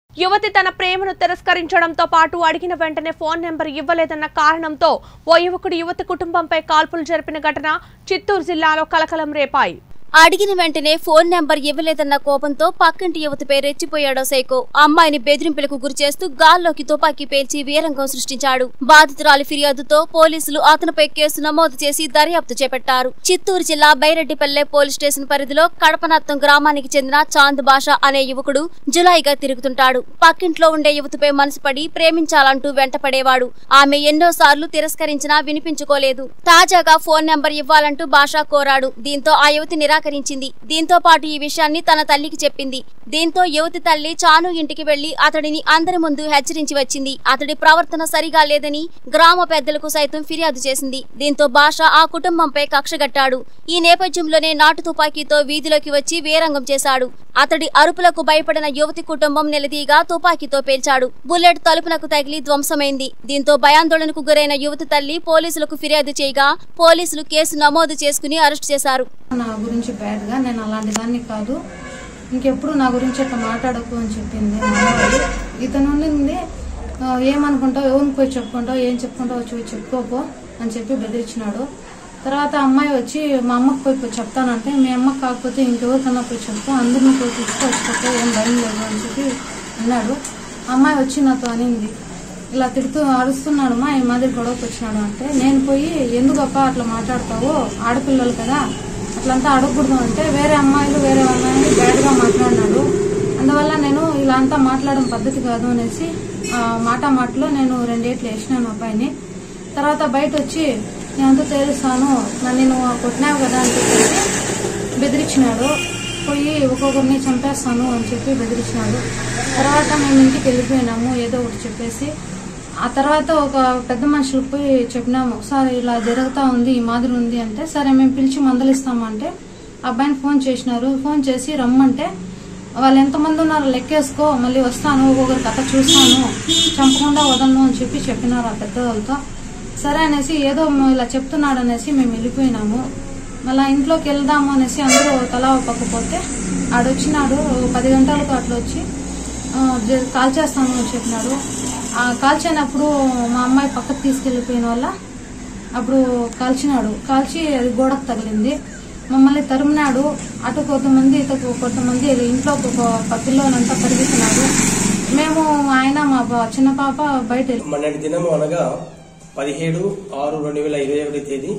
యువతి తన ప్రేమను తిరస్కరించడంతో పాటు అడిగిన వెంటనే ఫోన్ నెంబర్ ఇవ్వలేదన్న కారణంతో ఓ యువకుడు యువతి కుటుంబంపై కాల్పులు జరిపిన ఘటన చిత్తూరు జిల్లాలో కలకలం రేపాయి అడిగిన వెంటనే ఫోన్ నెంబర్ ఇవ్వలేదన్న కోపంతో పక్కింటి యువతిపై రెచ్చిపోయాడో సైకో అమ్మాయిని బెదిరింపులకు గురిచేస్తూ గాల్లోకి తుపాకీ పేల్చి వీరంగం సృష్టించాడు బాధితురాలి ఫిర్యాదుతో పోలీసులు అతనిపై కేసు నమోదు చేసి దర్యాప్తు చేపట్టారు చిత్తూరు జిల్లా బైరెడ్డిపల్లె పోలీస్ స్టేషన్ పరిధిలో కడపనత్తం గ్రామానికి చెందిన చాంద్ బాషా అనే యువకుడు జులాయిగా తిరుగుతుంటాడు పక్కింట్లో ఉండే యువతిపై మనసు పడి ప్రేమించాలంటూ వెంటపడేవాడు ఆమె ఎన్నోసార్లు తిరస్కరించినా వినిపించుకోలేదు తాజాగా ఫోన్ నెంబర్ ఇవ్వాలంటూ భాషా కోరాడు దీంతో ఆ యువతి నిరాకరించింది దీంతో పాటు ఈ విషయాన్ని తన తల్లికి చెప్పింది దీంతో యువతి తల్లి చాను ఇంటికి వెళ్లి అతడిని అందరి ముందు హెచ్చరించి వచ్చింది అతడి ప్రవర్తన సరిగా లేదని గ్రామ పెద్దలకు సైతం ఫిర్యాదు చేసింది దీంతో భాష ఆ కుటుంబంపై కక్షగట్టాడు ఈ నేపథ్యంలోనే నాటు తుపాకీతో వీధిలోకి వచ్చి వీరంగం చేశాడు అతడి అరుపులకు భయపడిన యువతి కుటుంబం నిలదీగా తుపాకీతో పేల్చాడు బుల్లెట్ తలుపునకు తగిలి ధ్వంసమైంది దీంతో భయాందోళనకు గురైన యువతి తల్లి పోలీసులకు ఫిర్యాదు చేయగా పోలీసులు కేసు నమోదు చేసుకుని అరెస్ట్ చేశారు నా గురించి బ్యాడ్గా నేను అలాంటి దాన్ని కాదు ఇంకెప్పుడు నా గురించి అట్లా మాట్లాడకు అని చెప్పింది మా అమ్మాయి ఇతను ఉండింది "ఆ, ఏమనుకుంటావు ఎవరిని పోయి చెప్పుకుంటావు ఏం చెప్పుకుంటావు వచ్చి పోయి చెప్పుకోపో అని చెప్పి బెదిరించినాడు తర్వాత అమ్మాయి వచ్చి మా అమ్మకి పోయి పోయి చెప్తానంటే మీ అమ్మకి కాకపోతే ఇంకెవరికన్నా పోయి చెప్పు అందరిని పోయి తీసుకొచ్చుకోపో ఏం భయం లేదు అని చెప్పి అన్నాడు అమ్మాయి వచ్చి నాతో అనింది ఇలా తిడుతూ అరుస్తున్నాడు మా ఈ మాదిరి గొడవకి వచ్చినాడు అంటే నేను పోయి ఎందుకప్ప అట్లా మాట్లాడతావు ఆడపిల్లలు కదా అట్లంతా అడగకూడదు అంటే వేరే అమ్మాయిలు వేరే అమ్మాయిని బ్యాడ్గా మాట్లాడినాడు అందువల్ల నేను ఇలా అంతా మాట్లాడడం పద్ధతి కాదు అనేసి ఆ మాట మాటలో నేను రెండేట్లు వేసినాను అబ్బాయిని తర్వాత బయట వచ్చి నేనంతా తేలుస్తాను నన్ను నువ్వు కొట్టినావు కదా అని చెప్పేసి బెదిరించినాడు పోయి ఒక్కొక్కరిని చంపేస్తాను అని చెప్పి బెదిరించినాడు తర్వాత మేము ఇంటికి వెళ్ళిపోయినాము ఏదో ఒకటి చెప్పేసి ఆ తర్వాత ఒక పెద్ద మనుషులకు పోయి చెప్పినాము ఒకసారి ఇలా జరుగుతా ఉంది ఈ మాదిరి ఉంది అంటే సరే మేము పిలిచి మందలిస్తాము అంటే అబ్బాయిని ఫోన్ చేసినారు ఫోన్ చేసి రమ్మంటే వాళ్ళు ఎంతమంది ఉన్నారో లెక్కేసుకో మళ్ళీ వస్తాను ఒక్కొక్కరి కథ చూస్తాను చంపకుండా వదలను అని చెప్పి చెప్పినారు ఆ పెద్దవాళ్ళతో సరే అనేసి ఏదో ఇలా చెప్తున్నాడు అనేసి మేము వెళ్ళిపోయినాము మళ్ళా ఇంట్లోకి వెళ్దాము అనేసి అందరూ తలా ఒక పక్క పోతే ఆడొచ్చినాడు ఓ పది గంటలకు అట్లా వచ్చి ఆ, జ- కాల్ చేస్తాను అని చెప్పినాడు ఆ కాల్చినప్పుడు మా అమ్మాయి పక్కకు తీసుకెళ్లిపోయిన వల్ల అప్పుడు కాల్చినాడు కాల్చి అది గోడకు తగిలింది మమ్మల్ని తరిమినాడు అటు కొంతమంది ఇటు కొంతమంది ఇంట్లో ఒక పిల్లోనంతా పరిగెత్తినాడు మేము ఆయన మా బా- చిన్న పాప బయట వెళ్ళి- మొన్నటి దినము అనగా పదిహేడు ఆరు రెండు వేల ఇరవై ఒకటి తేదీ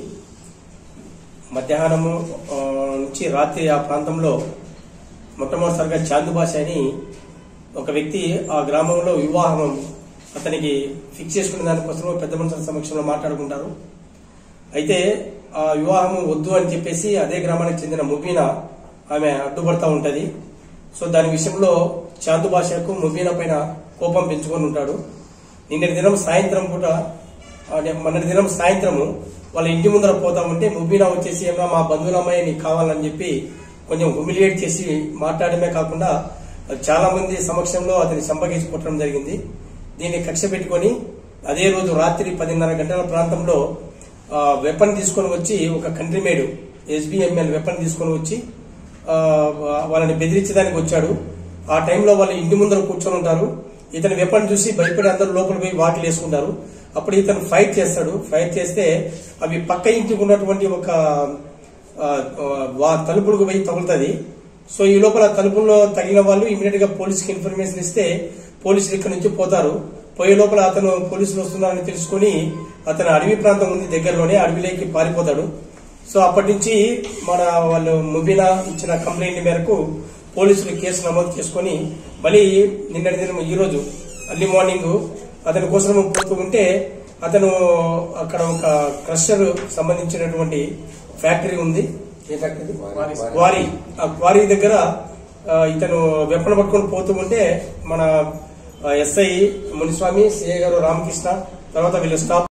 మధ్యాహ్నము ఆ, నుంచి రాత్రి ఆ ప్రాంతంలో మొట్టమొదటిసారిగా చాందు భాష అని ఒక వ్యక్తి ఆ గ్రామంలో వివాహం అతనికి ఫిక్స్ చేసుకునే దానికోసం పెద్ద మనుషుల సమక్షంలో మాట్లాడుకుంటారు అయితే ఆ వివాహం వద్దు అని చెప్పేసి అదే గ్రామానికి చెందిన ముబీనా ఆమె అడ్డుపడతా ఉంటది సో దాని విషయంలో చాందు భాషకు ముబీనా పైన కోపం పెంచుకొని ఉంటాడు నిన్నటి దినం సాయంత్రం పూట అంటే మొన్నటి దినం సాయంత్రము వాళ్ళ ఇంటి ముందర పోతా ఉంటే ముబీనా వచ్చేసి ఏమన్నా మా బంధువుల అమ్మాయి నీకు కావాలని చెప్పి కొంచెం హ్యూమిలియేట్ చేసి మాట్లాడమే కాకుండా చాలా మంది సమక్షంలో అతని సంపగేసి కొట్టడం జరిగింది దీన్ని కక్ష పెట్టుకొని అదే రోజు రాత్రి పదిన్నర గంటల ప్రాంతంలో వెపన్ తీసుకొని వచ్చి ఒక కంట్రీ మేడ్ ఎస్బిఎంఎల్ వెపన్ తీసుకొని వచ్చి ఆ, వాళ్ళని బెదిరించడానికి వచ్చాడు ఆ టైంలో వాళ్ళు ఇంటి ముందర కూర్చొని ఉంటారు ఇతని వెపన్ చూసి భయపడి అందరూ లోపల పోయి వాకిలు వేసుకుంటారు అప్పుడు ఇతను ఫైట్ చేస్తాడు ఫైట్ చేస్తే అవి పక్క ఇంటికి ఉన్నటువంటి ఒక ఆ, ఆ, వా- తలుపులకు పోయి తగులుతుంది సో ఈ లోపల తలుపుల్లో తగిలిన వాళ్ళు ఇమీడియట్ గా పోలీసుకి ఇన్ఫర్మేషన్ ఇస్తే పోలీసులు ఇక్కడ నుంచి పోతారు పోయే లోపల అతను పోలీసులు వస్తున్నారని తెలుసుకుని అతను అడవి ప్రాంతం ఉంది దగ్గరలోనే అడవిలోకి పారిపోతాడు సో అప్పటి నుంచి మన వాళ్ళు ముబీనా ఇచ్చిన కంప్లైంట్ మేరకు పోలీసులు కేసు నమోదు చేసుకుని మళ్ళీ నిన్నటి దినం ఈ రోజు అర్లీ మార్నింగ్ అతని కోసం పోతూ ఉంటే అతను అక్కడ ఒక క్రషర్ సంబంధించినటువంటి ఫ్యాక్టరీ ఉంది ఏ ఫ్యాక్టరీ క్వారీ ఆ క్వారీ దగ్గర ఆ, ఇతను వెప్పన పట్టుకొని పోతూ ఉంటే మన ఎస్ఐ మునిస్వామి సిఐ గారు రామకృష్ణ తర్వాత వీళ్ళ స్టాఫ్